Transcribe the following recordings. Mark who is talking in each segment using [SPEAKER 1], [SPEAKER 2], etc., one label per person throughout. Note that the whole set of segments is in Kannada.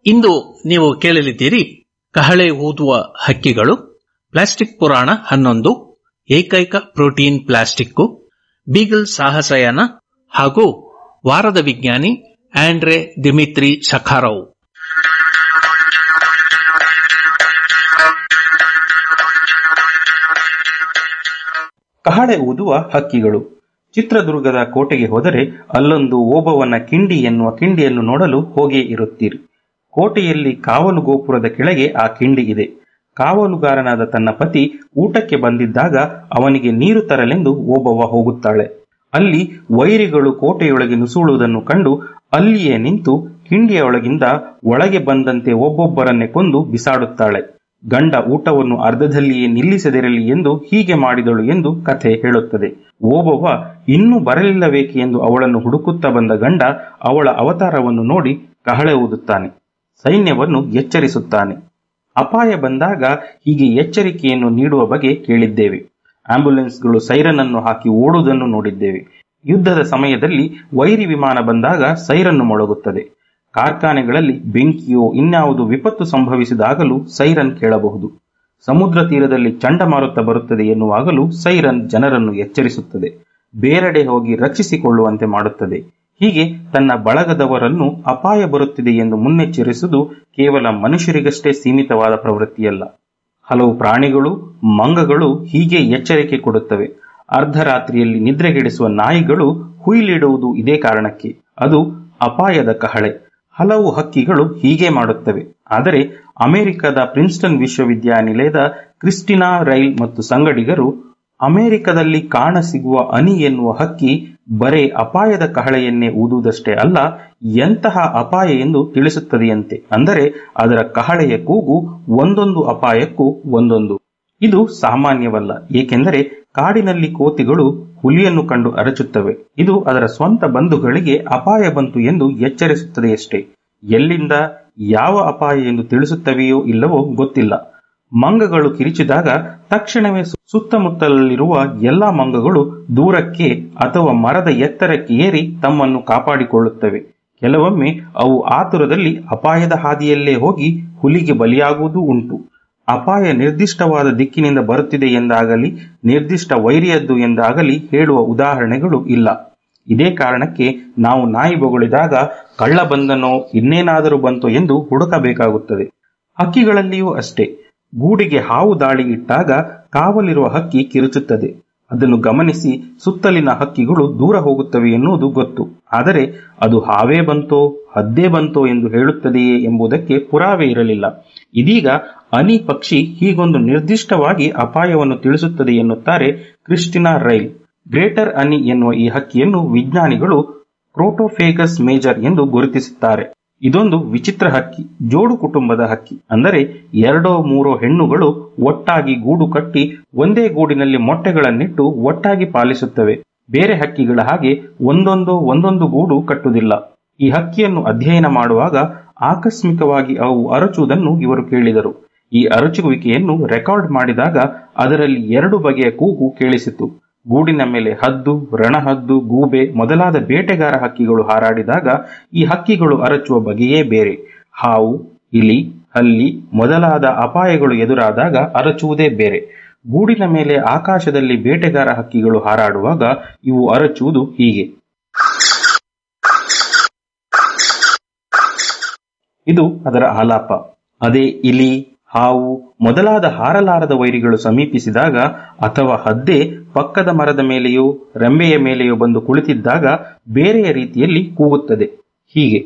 [SPEAKER 1] ಇಂದು ನೀವು ಕೇಳಲಿದ್ದೀರಿ ಕಹಳೆ ಊದುವ ಹಕ್ಕಿಗಳು ಪ್ಲಾಸ್ಟಿಕ್ ಪುರಾಣ ಹನ್ನೊಂದು ಏಕೈಕ ಪ್ರೋಟೀನ್ ಪ್ಲಾಸ್ಟಿಕ್ಕು ಬೀಗಲ್ ಸಾಹಸಯಾನ ಹಾಗೂ ವಾರದ ವಿಜ್ಞಾನಿ ಆಂಡ್ರೆ ದಿಮಿತ್ರಿ ಸಖಾರವ್
[SPEAKER 2] ಕಹಳೆ ಊದುವ ಹಕ್ಕಿಗಳು ಚಿತ್ರದುರ್ಗದ ಕೋಟೆಗೆ ಹೋದರೆ ಅಲ್ಲೊಂದು ಓಬವ್ವನ ಕಿಂಡಿ ಎನ್ನುವ ಕಿಂಡಿಯನ್ನು ನೋಡಲು ಹೋಗೇ ಇರುತ್ತೀರಿ ಕೋಟೆಯಲ್ಲಿ ಕಾವಲು ಗೋಪುರದ ಕೆಳಗೆ ಆ ಕಿಂಡಿ ಇದೆ ಕಾವಲುಗಾರನಾದ ತನ್ನ ಪತಿ ಊಟಕ್ಕೆ ಬಂದಿದ್ದಾಗ ಅವನಿಗೆ ನೀರು ತರಲೆಂದು ಓಬವ್ವ ಹೋಗುತ್ತಾಳೆ ಅಲ್ಲಿ ವೈರಿಗಳು ಕೋಟೆಯೊಳಗೆ ನುಸುಳುವುದನ್ನು ಕಂಡು ಅಲ್ಲಿಯೇ ನಿಂತು ಕಿಂಡಿಯ ಒಳಗಿಂದ ಒಳಗೆ ಬಂದಂತೆ ಒಬ್ಬೊಬ್ಬರನ್ನೇ ಕೊಂದು ಬಿಸಾಡುತ್ತಾಳೆ ಗಂಡ ಊಟವನ್ನು ಅರ್ಧದಲ್ಲಿಯೇ ನಿಲ್ಲಿಸದಿರಲಿ ಎಂದು ಹೀಗೆ ಮಾಡಿದಳು ಎಂದು ಕಥೆ ಹೇಳುತ್ತದೆ ಓಬವ್ವ ಇನ್ನೂ ಬರಲಿಲ್ಲವೇಕೆ ಎಂದು ಅವಳನ್ನು ಹುಡುಕುತ್ತಾ ಬಂದ ಗಂಡ ಅವಳ ಅವತಾರವನ್ನು ನೋಡಿ ಕಹಳೆ ಊದುತ್ತಾನೆ ಸೈನ್ಯವನ್ನು ಎಚ್ಚರಿಸುತ್ತಾನೆ ಅಪಾಯ ಬಂದಾಗ ಹೀಗೆ ಎಚ್ಚರಿಕೆಯನ್ನು ನೀಡುವ ಬಗೆ ಕೇಳಿದ್ದೇವೆ ಆಂಬ್ಯುಲೆನ್ಸ್ಗಳು ಸೈರನ್ ಅನ್ನು ಹಾಕಿ ಓಡುವುದನ್ನು ನೋಡಿದ್ದೇವೆ ಯುದ್ಧದ ಸಮಯದಲ್ಲಿ ವೈರಿ ವಿಮಾನ ಬಂದಾಗ ಸೈರನ್ನು ಮೊಳಗುತ್ತದೆ ಕಾರ್ಖಾನೆಗಳಲ್ಲಿ ಬೆಂಕಿಯೋ ಇನ್ಯಾವುದು ವಿಪತ್ತು ಸಂಭವಿಸಿದಾಗಲೂ ಸೈರನ್ ಕೇಳಬಹುದು ಸಮುದ್ರ ತೀರದಲ್ಲಿ ಚಂಡಮಾರುತ ಬರುತ್ತದೆ ಎನ್ನುವಾಗಲೂ ಸೈರನ್ ಜನರನ್ನು ಎಚ್ಚರಿಸುತ್ತದೆ ಬೇರೆಡೆ ಹೋಗಿ ರಕ್ಷಿಸಿಕೊಳ್ಳುವಂತೆ ಮಾಡುತ್ತದೆ ಹೀಗೆ ತನ್ನ ಬಳಗದವರನ್ನು ಅಪಾಯ ಬರುತ್ತಿದೆ ಎಂದು ಮುನ್ನೆಚ್ಚರಿಸುವುದು ಕೇವಲ ಮನುಷ್ಯರಿಗಷ್ಟೇ ಸೀಮಿತವಾದ ಪ್ರವೃತ್ತಿಯಲ್ಲ ಹಲವು ಪ್ರಾಣಿಗಳು ಮಂಗಗಳು ಹೀಗೆ ಎಚ್ಚರಿಕೆ ಕೊಡುತ್ತವೆ ಅರ್ಧರಾತ್ರಿಯಲ್ಲಿ ನಿದ್ರೆಗೆಡಿಸುವ ನಾಯಿಗಳು ಹುಯಿಲಿಡುವುದು ಇದೇ ಕಾರಣಕ್ಕೆ ಅದು ಅಪಾಯದ ಕಹಳೆ ಹಲವು ಹಕ್ಕಿಗಳು ಹೀಗೆ ಮಾಡುತ್ತವೆ ಆದರೆ ಅಮೆರಿಕದ ಪ್ರಿನ್ಸ್ಟನ್ ವಿಶ್ವವಿದ್ಯಾನಿಲಯದ ಕ್ರಿಸ್ಟಿನಾ ರೈಲ್ ಮತ್ತು ಸಂಗಡಿಗರು ಅಮೆರಿಕದಲ್ಲಿ ಕಾಣಸಿಗುವ ಅನಿ ಎನ್ನುವ ಹಕ್ಕಿ ಬರೇ ಅಪಾಯದ ಕಹಳೆಯನ್ನೇ ಊದುವುದಷ್ಟೇ ಅಲ್ಲ ಎಂತಹ ಅಪಾಯ ಎಂದು ತಿಳಿಸುತ್ತದೆಯಂತೆ ಅಂದರೆ ಅದರ ಕಹಳೆಯ ಕೂಗು ಒಂದೊಂದು ಅಪಾಯಕ್ಕೂ ಒಂದೊಂದು ಇದು ಸಾಮಾನ್ಯವಲ್ಲ ಏಕೆಂದರೆ ಕಾಡಿನಲ್ಲಿ ಕೋತಿಗಳು ಹುಲಿಯನ್ನು ಕಂಡು ಅರಚುತ್ತವೆ ಇದು ಅದರ ಸ್ವಂತ ಬಂಧುಗಳಿಗೆ ಅಪಾಯ ಬಂತು ಎಂದು ಎಚ್ಚರಿಸುತ್ತದೆಯಷ್ಟೇ ಎಲ್ಲಿಂದ ಯಾವ ಅಪಾಯ ಎಂದು ತಿಳಿಸುತ್ತವೆಯೋ ಇಲ್ಲವೋ ಗೊತ್ತಿಲ್ಲ ಮಂಗಗಳು ಕಿರಿಚಿದಾಗ ತಕ್ಷಣವೇ ಸುತ್ತಮುತ್ತಲಿರುವ ಎಲ್ಲಾ ಮಂಗಗಳು ದೂರಕ್ಕೆ ಅಥವಾ ಮರದ ಎತ್ತರಕ್ಕೆ ಏರಿ ತಮ್ಮನ್ನು ಕಾಪಾಡಿಕೊಳ್ಳುತ್ತವೆ ಕೆಲವೊಮ್ಮೆ ಅವು ಆತುರದಲ್ಲಿ ಅಪಾಯದ ಹಾದಿಯಲ್ಲೇ ಹೋಗಿ ಹುಲಿಗೆ ಬಲಿಯಾಗುವುದೂ ಉಂಟು ಅಪಾಯ ನಿರ್ದಿಷ್ಟವಾದ ದಿಕ್ಕಿನಿಂದ ಬರುತ್ತಿದೆ ಎಂದಾಗಲಿ ನಿರ್ದಿಷ್ಟ ವೈರಿಯದ್ದು ಎಂದಾಗಲಿ ಹೇಳುವ ಉದಾಹರಣೆಗಳು ಇಲ್ಲ ಇದೇ ಕಾರಣಕ್ಕೆ ನಾವು ನಾಯಿ ಬೊಗಳಿದಾಗ ಕಳ್ಳ ಬಂದನೋ ಇನ್ನೇನಾದರೂ ಬಂತೋ ಎಂದು ಹುಡುಕಬೇಕಾಗುತ್ತದೆ ಹಕ್ಕಿಗಳಲ್ಲಿಯೂ ಅಷ್ಟೇ ಗೂಡಿಗೆ ಹಾವು ದಾಳಿ ಇಟ್ಟಾಗ ಕಾವಲಿರುವ ಹಕ್ಕಿ ಕಿರುಚುತ್ತದೆ ಅದನ್ನು ಗಮನಿಸಿ ಸುತ್ತಲಿನ ಹಕ್ಕಿಗಳು ದೂರ ಹೋಗುತ್ತವೆ ಎನ್ನುವುದು ಗೊತ್ತು ಆದರೆ ಅದು ಹಾವೇ ಬಂತೋ ಹದ್ದೇ ಬಂತೋ ಎಂದು ಹೇಳುತ್ತದೆಯೇ ಎಂಬುದಕ್ಕೆ ಪುರಾವೆ ಇರಲಿಲ್ಲ ಇದೀಗ ಅನಿ ಪಕ್ಷಿ ಹೀಗೊಂದು ನಿರ್ದಿಷ್ಟವಾಗಿ ಅಪಾಯವನ್ನು ತಿಳಿಸುತ್ತದೆ ಎನ್ನುತ್ತಾರೆ ಕ್ರಿಸ್ಟಿನಾ ರೈಲ್ ಗ್ರೇಟರ್ ಅನಿ ಎನ್ನುವ ಈ ಹಕ್ಕಿಯನ್ನು ವಿಜ್ಞಾನಿಗಳು ಕ್ರೋಟೋಫೇಗಸ್ ಮೇಜರ್ ಎಂದು ಗುರುತಿಸುತ್ತಾರೆ ಇದೊಂದು ವಿಚಿತ್ರ ಹಕ್ಕಿ ಜೋಡು ಕುಟುಂಬದ ಹಕ್ಕಿ ಅಂದರೆ ಎರಡೋ ಮೂರೋ ಹೆಣ್ಣುಗಳು ಒಟ್ಟಾಗಿ ಗೂಡು ಕಟ್ಟಿ ಒಂದೇ ಗೂಡಿನಲ್ಲಿ ಮೊಟ್ಟೆಗಳನ್ನಿಟ್ಟು ಒಟ್ಟಾಗಿ ಪಾಲಿಸುತ್ತವೆ ಬೇರೆ ಹಕ್ಕಿಗಳ ಹಾಗೆ ಒಂದೊಂದು ಒಂದೊಂದು ಗೂಡು ಕಟ್ಟುವುದಿಲ್ಲ ಈ ಹಕ್ಕಿಯನ್ನು ಅಧ್ಯಯನ ಮಾಡುವಾಗ ಆಕಸ್ಮಿಕವಾಗಿ ಅವು ಅರಚುವುದನ್ನು ಇವರು ಕೇಳಿದರು ಈ ಅರಚುವಿಕೆಯನ್ನು ರೆಕಾರ್ಡ್ ಮಾಡಿದಾಗ ಅದರಲ್ಲಿ ಎರಡು ಬಗೆಯ ಕೂಗು ಕೇಳಿಸಿತು ಗೂಡಿನ ಮೇಲೆ ಹದ್ದು ರಣಹದ್ದು ಗೂಬೆ ಮೊದಲಾದ ಬೇಟೆಗಾರ ಹಕ್ಕಿಗಳು ಹಾರಾಡಿದಾಗ ಈ ಹಕ್ಕಿಗಳು ಅರಚುವ ಬಗೆಯೇ ಬೇರೆ ಹಾವು ಇಲಿ ಹಲ್ಲಿ ಮೊದಲಾದ ಅಪಾಯಗಳು ಎದುರಾದಾಗ ಅರಚುವುದೇ ಬೇರೆ ಗೂಡಿನ ಮೇಲೆ ಆಕಾಶದಲ್ಲಿ ಬೇಟೆಗಾರ ಹಕ್ಕಿಗಳು ಹಾರಾಡುವಾಗ ಇವು ಅರಚುವುದು ಹೀಗೆ ಇದು ಅದರ ಆಲಾಪ ಅದೇ ಇಲಿ ಹಾವು ಮೊದಲಾದ ಹಾರಲಾರದ ವೈರಿಗಳು ಸಮೀಪಿಸಿದಾಗ ಅಥವಾ ಹದ್ದೆ ಪಕ್ಕದ ಮರದ ಮೇಲೆಯೋ ರೆಂಬೆಯ ಮೇಲೆಯೋ ಬಂದು ಕುಳಿತಿದ್ದಾಗ ಬೇರೆಯ ರೀತಿಯಲ್ಲಿ ಕೂಗುತ್ತದೆ ಹೀಗೆ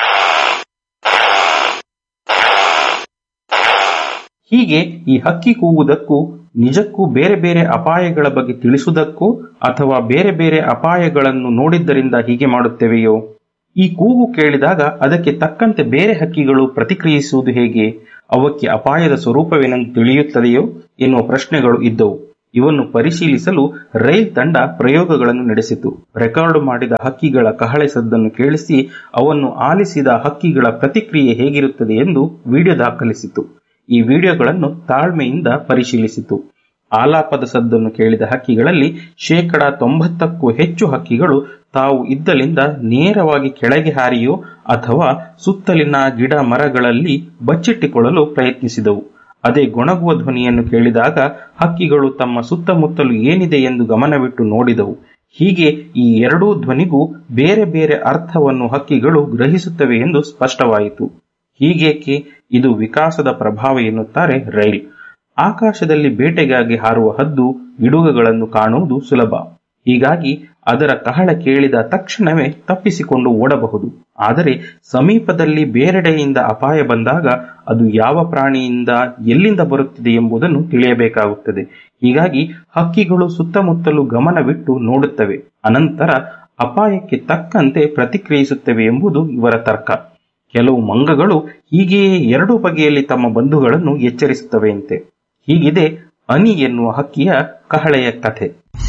[SPEAKER 2] ಹೀಗೆ ಈ ಹಕ್ಕಿ ಕೂಗುವುದಕ್ಕೂ ನಿಜಕ್ಕೂ ಬೇರೆ ಬೇರೆ ಅಪಾಯಗಳ ಬಗ್ಗೆ ತಿಳಿಸುವುದಕ್ಕೂ ಅಥವಾ ಬೇರೆ ಬೇರೆ ಅಪಾಯಗಳನ್ನು ನೋಡಿದ್ದರಿಂದ ಹೀಗೆ ಮಾಡುತ್ತೇವೆಯೋ ಈ ಕೂಗು ಕೇಳಿದಾಗ ಅದಕ್ಕೆ ತಕ್ಕಂತೆ ಬೇರೆ ಹಕ್ಕಿಗಳು ಪ್ರತಿಕ್ರಿಯಿಸುವುದು ಹೇಗೆ ಅವಕ್ಕೆ ಅಪಾಯದ ಸ್ವರೂಪವೇನೆಂದು ತಿಳಿಯುತ್ತದೆಯೋ ಎನ್ನುವ ಪ್ರಶ್ನೆಗಳು ಇದ್ದವು ಇವನ್ನು ಪರಿಶೀಲಿಸಲು ರೈಲ್ ತಂಡ ಪ್ರಯೋಗಗಳನ್ನು ನಡೆಸಿತು ರೆಕಾರ್ಡ್ ಮಾಡಿದ ಹಕ್ಕಿಗಳ ಕಹಳೆ ಸದ್ದನ್ನು ಕೇಳಿಸಿ ಅವನ್ನು ಆಲಿಸಿದ ಹಕ್ಕಿಗಳ ಪ್ರತಿಕ್ರಿಯೆ ಹೇಗಿರುತ್ತದೆ ಎಂದು ವಿಡಿಯೋ ದಾಖಲಿಸಿತು ಈ ವಿಡಿಯೋಗಳನ್ನು ತಾಳ್ಮೆಯಿಂದ ಪರಿಶೀಲಿಸಿತು ಆಲಾಪದ ಸದ್ದನ್ನು ಕೇಳಿದ ಹಕ್ಕಿಗಳಲ್ಲಿ ಶೇಕಡ ತೊಂಬತ್ತಕ್ಕೂ ಹೆಚ್ಚು ಹಕ್ಕಿಗಳು ತಾವು ಇದ್ದಲಿಂದ ನೇರವಾಗಿ ಕೆಳಗೆ ಹಾರಿಯೋ ಅಥವಾ ಸುತ್ತಲಿನ ಗಿಡ ಮರಗಳಲ್ಲಿ ಬಚ್ಚಿಟ್ಟುಕೊಳ್ಳಲು ಪ್ರಯತ್ನಿಸಿದವು ಅದೇ ಗೊಣಗುವ ಧ್ವನಿಯನ್ನು ಕೇಳಿದಾಗ ಹಕ್ಕಿಗಳು ತಮ್ಮ ಸುತ್ತಮುತ್ತಲು ಏನಿದೆ ಎಂದು ಗಮನವಿಟ್ಟು ನೋಡಿದವು ಹೀಗೆ ಈ ಎರಡೂ ಧ್ವನಿಗೂ ಬೇರೆ ಬೇರೆ ಅರ್ಥವನ್ನು ಹಕ್ಕಿಗಳು ಗ್ರಹಿಸುತ್ತವೆ ಎಂದು ಸ್ಪಷ್ಟವಾಯಿತು ಹೀಗೇಕೆ ಇದು ವಿಕಾಸದ ಪ್ರಭಾವ ಎನ್ನುತ್ತಾರೆ ರೈಲ್ ಆಕಾಶದಲ್ಲಿ ಬೇಟೆಗಾಗಿ ಹಾರುವ ಹದ್ದು ಗಿಡುಗಗಳನ್ನು ಕಾಣುವುದು ಸುಲಭ ಹೀಗಾಗಿ ಅದರ ಕಹಳ ಕೇಳಿದ ತಕ್ಷಣವೇ ತಪ್ಪಿಸಿಕೊಂಡು ಓಡಬಹುದು ಆದರೆ ಸಮೀಪದಲ್ಲಿ ಬೇರೆಡೆಯಿಂದ ಅಪಾಯ ಬಂದಾಗ ಅದು ಯಾವ ಪ್ರಾಣಿಯಿಂದ ಎಲ್ಲಿಂದ ಬರುತ್ತಿದೆ ಎಂಬುದನ್ನು ತಿಳಿಯಬೇಕಾಗುತ್ತದೆ ಹೀಗಾಗಿ ಹಕ್ಕಿಗಳು ಸುತ್ತಮುತ್ತಲು ಗಮನವಿಟ್ಟು ನೋಡುತ್ತವೆ ಅನಂತರ ಅಪಾಯಕ್ಕೆ ತಕ್ಕಂತೆ ಪ್ರತಿಕ್ರಿಯಿಸುತ್ತವೆ ಎಂಬುದು ಇವರ ತರ್ಕ ಕೆಲವು ಮಂಗಗಳು ಹೀಗೆಯೇ ಎರಡು ಬಗೆಯಲ್ಲಿ ತಮ್ಮ ಬಂಧುಗಳನ್ನು ಎಚ್ಚರಿಸುತ್ತವೆಯಂತೆ ಹೀಗಿದೆ ಅನಿ ಎನ್ನುವ ಹಕ್ಕಿಯ ಕಹಳೆಯ ಕಥೆ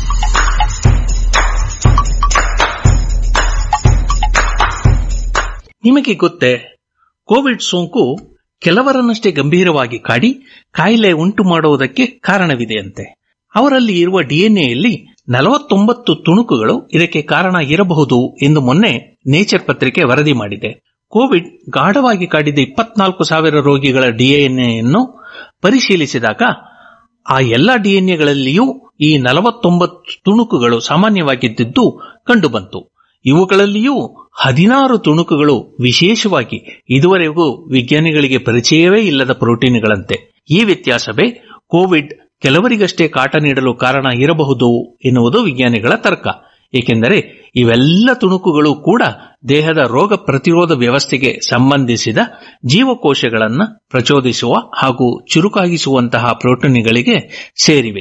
[SPEAKER 1] ನಿಮಗೆ ಗೊತ್ತೇ ಕೋವಿಡ್ ಸೋಂಕು ಕೆಲವರನ್ನಷ್ಟೇ ಗಂಭೀರವಾಗಿ ಕಾಡಿ ಕಾಯಿಲೆ ಉಂಟು ಮಾಡುವುದಕ್ಕೆ ಕಾರಣವಿದೆಯಂತೆ ಅವರಲ್ಲಿ ಇರುವ ಡಿಎನ್ಎಯಲ್ಲಿ ನಲವತ್ತೊಂಬತ್ತು ತುಣುಕುಗಳು ಇದಕ್ಕೆ ಕಾರಣ ಇರಬಹುದು ಎಂದು ಮೊನ್ನೆ ನೇಚರ್ ಪತ್ರಿಕೆ ವರದಿ ಮಾಡಿದೆ ಕೋವಿಡ್ ಗಾಢವಾಗಿ ಕಾಡಿದ ಇಪ್ಪತ್ನಾಲ್ಕು ಸಾವಿರ ರೋಗಿಗಳ ಡಿಎನ್ಎಯನ್ನು ಪರಿಶೀಲಿಸಿದಾಗ ಆ ಎಲ್ಲ ಡಿಎನ್ಎಗಳಲ್ಲಿಯೂ ಈ ನಲವತ್ತೊಂಬತ್ತು ತುಣುಕುಗಳು ಸಾಮಾನ್ಯವಾಗಿದ್ದುದು ಕಂಡುಬಂತು ಇವುಗಳಲ್ಲಿಯೂ ಹದಿನಾರು ತುಣುಕುಗಳು ವಿಶೇಷವಾಗಿ ಇದುವರೆಗೂ ವಿಜ್ಞಾನಿಗಳಿಗೆ ಪರಿಚಯವೇ ಇಲ್ಲದ ಪ್ರೋಟೀನ್ಗಳಂತೆ ಈ ವ್ಯತ್ಯಾಸವೇ ಕೋವಿಡ್ ಕೆಲವರಿಗಷ್ಟೇ ಕಾಟ ನೀಡಲು ಕಾರಣ ಇರಬಹುದು ಎನ್ನುವುದು ವಿಜ್ಞಾನಿಗಳ ತರ್ಕ ಏಕೆಂದರೆ ಇವೆಲ್ಲ ತುಣುಕುಗಳು ಕೂಡ ದೇಹದ ರೋಗ ಪ್ರತಿರೋಧ ವ್ಯವಸ್ಥೆಗೆ ಸಂಬಂಧಿಸಿದ ಜೀವಕೋಶಗಳನ್ನು ಪ್ರಚೋದಿಸುವ ಹಾಗೂ ಚುರುಕಾಗಿಸುವಂತಹ ಪ್ರೋಟೀನ್ಗಳಿಗೆ ಸೇರಿವೆ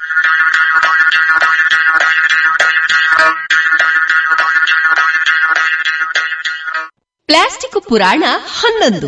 [SPEAKER 3] ಪ್ಲಾಸ್ಟಿಕ್ ಪುರಾಣ ಹನ್ನೊಂದು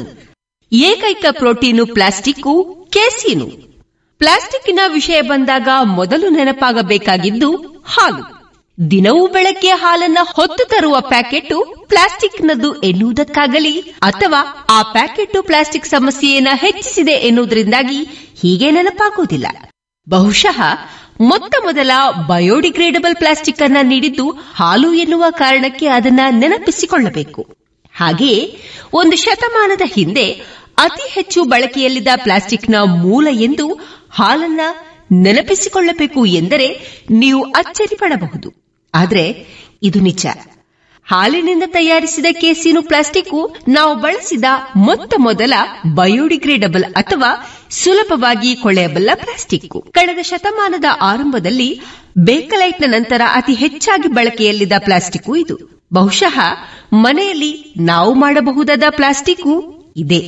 [SPEAKER 3] ಏಕೈಕ ಪ್ರೋಟೀನು ಪ್ಲಾಸ್ಟಿಕ್ಕು ಕೇಸೀನು ಪ್ಲಾಸ್ಟಿಕ್ನ ವಿಷಯ ಬಂದಾಗ ಮೊದಲು ನೆನಪಾಗಬೇಕಾಗಿದ್ದು ಹಾಲು ದಿನವೂ ಬೆಳಗ್ಗೆ ಹಾಲನ್ನ ಹೊತ್ತು ತರುವ ಪ್ಯಾಕೆಟ್ ಪ್ಲಾಸ್ಟಿಕ್ನದ್ದು ಎನ್ನುವುದಕ್ಕಾಗಲಿ ಅಥವಾ ಆ ಪ್ಯಾಕೆಟ್ ಪ್ಲಾಸ್ಟಿಕ್ ಸಮಸ್ಯೆಯನ್ನ ಹೆಚ್ಚಿಸಿದೆ ಎನ್ನುವುದರಿಂದಾಗಿ ಹೀಗೆ ನೆನಪಾಗುವುದಿಲ್ಲ ಬಹುಶಃ ಮೊತ್ತ ಮೊದಲ ಬಯೋಡಿಗ್ರೇಡಬಲ್ ಪ್ಲಾಸ್ಟಿಕ್ ಅನ್ನ ನೀಡಿದ್ದು ಹಾಲು ಎನ್ನುವ ಕಾರಣಕ್ಕೆ ಅದನ್ನ ನೆನಪಿಸಿಕೊಳ್ಳಬೇಕು ಹಾಗೆಯೇ ಒಂದು ಶತಮಾನದ ಹಿಂದೆ ಅತಿ ಹೆಚ್ಚು ಬಳಕೆಯಲ್ಲಿದ್ದ ಪ್ಲಾಸ್ಟಿಕ್ನ ಮೂಲ ಎಂದು ಹಾಲನ್ನ ನೆನಪಿಸಿಕೊಳ್ಳಬೇಕು ಎಂದರೆ ನೀವು ಅಚ್ಚರಿ ಪಡಬಹುದು ಆದರೆ ಇದು ನಿಜ ಹಾಲಿನಿಂದ ತಯಾರಿಸಿದ ಕೇಸಿನು ಪ್ಲಾಸ್ಟಿಕ್ ನಾವು ಬಳಸಿದ ಮೊತ್ತ ಮೊದಲ ಬಯೋಡಿಗ್ರೇಡಬಲ್ ಅಥವಾ ಸುಲಭವಾಗಿ ಕೊಳೆಯಬಲ್ಲ ಪ್ಲಾಸ್ಟಿಕ್ ಕಳೆದ ಶತಮಾನದ ಆರಂಭದಲ್ಲಿ ಬೇಕಲೈಟ್ನ ನಂತರ ಅತಿ ಹೆಚ್ಚಾಗಿ ಬಳಕೆಯಲ್ಲಿದ್ದ ಪ್ಲಾಸ್ಟಿಕ್ ಇದು ಬಹುಶಃ ಮನೆಯಲ್ಲಿ ನಾವು ಮಾಡಬಹುದಾದ ಪ್ಲಾಸ್ಟಿಕ್ ಇದೆ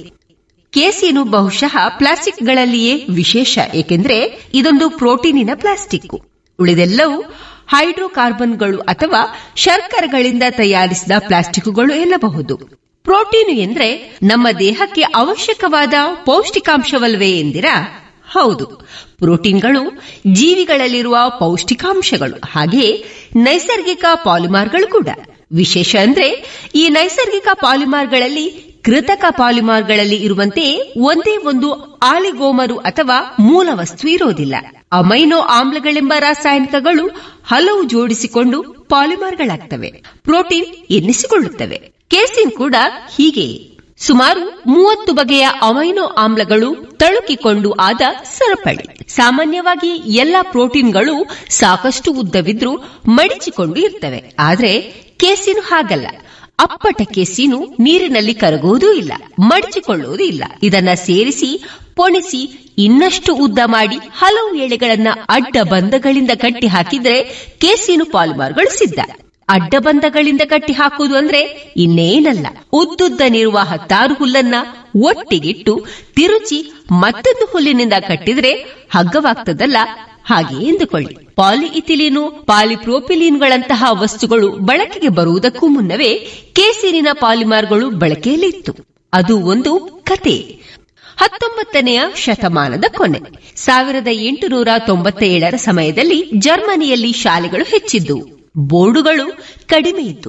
[SPEAKER 3] ಕೇಸಿನು ಬಹುಶಃ ಪ್ಲಾಸ್ಟಿಕ್ಗಳಲ್ಲಿಯೇ ವಿಶೇಷ ಏಕೆಂದರೆ ಇದೊಂದು ಪ್ರೋಟೀನಿನ ಪ್ಲಾಸ್ಟಿಕ್ ಉಳಿದೆಲ್ಲವೂ ಹೈಡ್ರೋಕಾರ್ಬನ್ಗಳು ಅಥವಾ ಶರ್ಕರಗಳಿಂದ ತಯಾರಿಸಿದ ಪ್ಲಾಸ್ಟಿಕ್ಗಳು ಎನ್ನಬಹುದು ಪ್ರೋಟೀನು ಎಂದ್ರೆ ನಮ್ಮ ದೇಹಕ್ಕೆ ಅವಶ್ಯಕವಾದ ಪೌಷ್ಟಿಕಾಂಶವಲ್ವೇ ಎಂದಿರಾ ಹೌದು ಪ್ರೋಟೀನ್ಗಳು ಜೀವಿಗಳಲ್ಲಿರುವ ಪೌಷ್ಟಿಕಾಂಶಗಳು ಹಾಗೆಯೇ ನೈಸರ್ಗಿಕ ಪಾಲಿಮಾರ್ಗಳು ಕೂಡ ವಿಶೇಷ ಅಂದ್ರೆ ಈ ನೈಸರ್ಗಿಕ ಪಾಲಿಮಾರ್ಗಳಲ್ಲಿ ಕೃತಕ ಪಾಲಿಮಾರ್ಗಳಲ್ಲಿ ಇರುವಂತೆಯೇ ಒಂದೇ ಒಂದು ಆಳಿಗೋಮರು ಅಥವಾ ಮೂಲ ವಸ್ತು ಇರೋದಿಲ್ಲ ಅಮೈನೋ ಆಮ್ಲಗಳೆಂಬ ರಾಸಾಯನಿಕಗಳು ಹಲವು ಜೋಡಿಸಿಕೊಂಡು ಪಾಲಿಮಾರ್ಗಳಾಗ್ತವೆ ಪ್ರೋಟೀನ್ ಎನ್ನಿಸಿಕೊಳ್ಳುತ್ತವೆ ಕೇಸಿನ್ ಕೂಡ ಹೀಗೆಯೇ ಸುಮಾರು ಮೂವತ್ತು ಬಗೆಯ ಅಮೈನೋ ಆಮ್ಲಗಳು ತಳುಕಿಕೊಂಡು ಆದ ಸರಪಳಿ ಸಾಮಾನ್ಯವಾಗಿ ಎಲ್ಲ ಪ್ರೋಟೀನ್ಗಳು ಸಾಕಷ್ಟು ಉದ್ದವಿದ್ರೂ ಮಡಿಚಿಕೊಂಡು ಇರ್ತವೆ ಆದ್ರೆ ಕೇಸಿನು ಹಾಗಲ್ಲ ಅಪ್ಪಟ ಕೇಸಿನು ನೀರಿನಲ್ಲಿ ಕರಗುವುದೂ ಇಲ್ಲ ಮಡಚಿಕೊಳ್ಳುವುದೂ ಇಲ್ಲ ಇದನ್ನ ಸೇರಿಸಿ ಪೊಣಿಸಿ ಇನ್ನಷ್ಟು ಉದ್ದ ಮಾಡಿ ಹಲವು ಎಳೆಗಳನ್ನ ಅಡ್ಡ ಬಂಧಗಳಿಂದ ಕಟ್ಟಿ ಹಾಕಿದ್ರೆ ಕೇಸಿನು ಪಾಲಿಮಾರ್ಗಳು ಸಿದ್ಧ ಅಡ್ಡಬಂಧಗಳಿಂದ ಕಟ್ಟಿ ಹಾಕುವುದು ಅಂದ್ರೆ ಇನ್ನೇನಲ್ಲ ಉದ್ದುದ್ದನಿರುವ ಹತ್ತಾರು ಹುಲ್ಲನ್ನ ಒಟ್ಟಿಗಿಟ್ಟು ತಿರುಚಿ ಮತ್ತೊಂದು ಹುಲ್ಲಿನಿಂದ ಕಟ್ಟಿದ್ರೆ ಹಗ್ಗವಾಗ್ತದಲ್ಲ ಹಾಗೆ ಎಂದುಕೊಳ್ಳಿ ಪಾಲಿಇಥಿಲೀನು ಪಾಲಿಪ್ರೋಪಿಲೀನ್ಗಳಂತಹ ವಸ್ತುಗಳು ಬಳಕೆಗೆ ಬರುವುದಕ್ಕೂ ಮುನ್ನವೇ ಕೇಸಿನಿನ ಪಾಲಿಮಾರ್ಗಳು ಬಳಕೆಯಲ್ಲಿತ್ತು ಅದು ಒಂದು ಕತೆ ಹತ್ತೊಂಬತ್ತನೆಯ ಶತಮಾನದ ಕೊನೆ ಸಾವಿರದ ಎಂಟುನೂರ ತೊಂಬತ್ತ ಏಳರ ಸಮಯದಲ್ಲಿ ಜರ್ಮನಿಯಲ್ಲಿ ಶಾಲೆಗಳು ಹೆಚ್ಚಿದ್ದು ಬೋರ್ಡುಗಳು ಕಡಿಮೆ ಇತ್ತು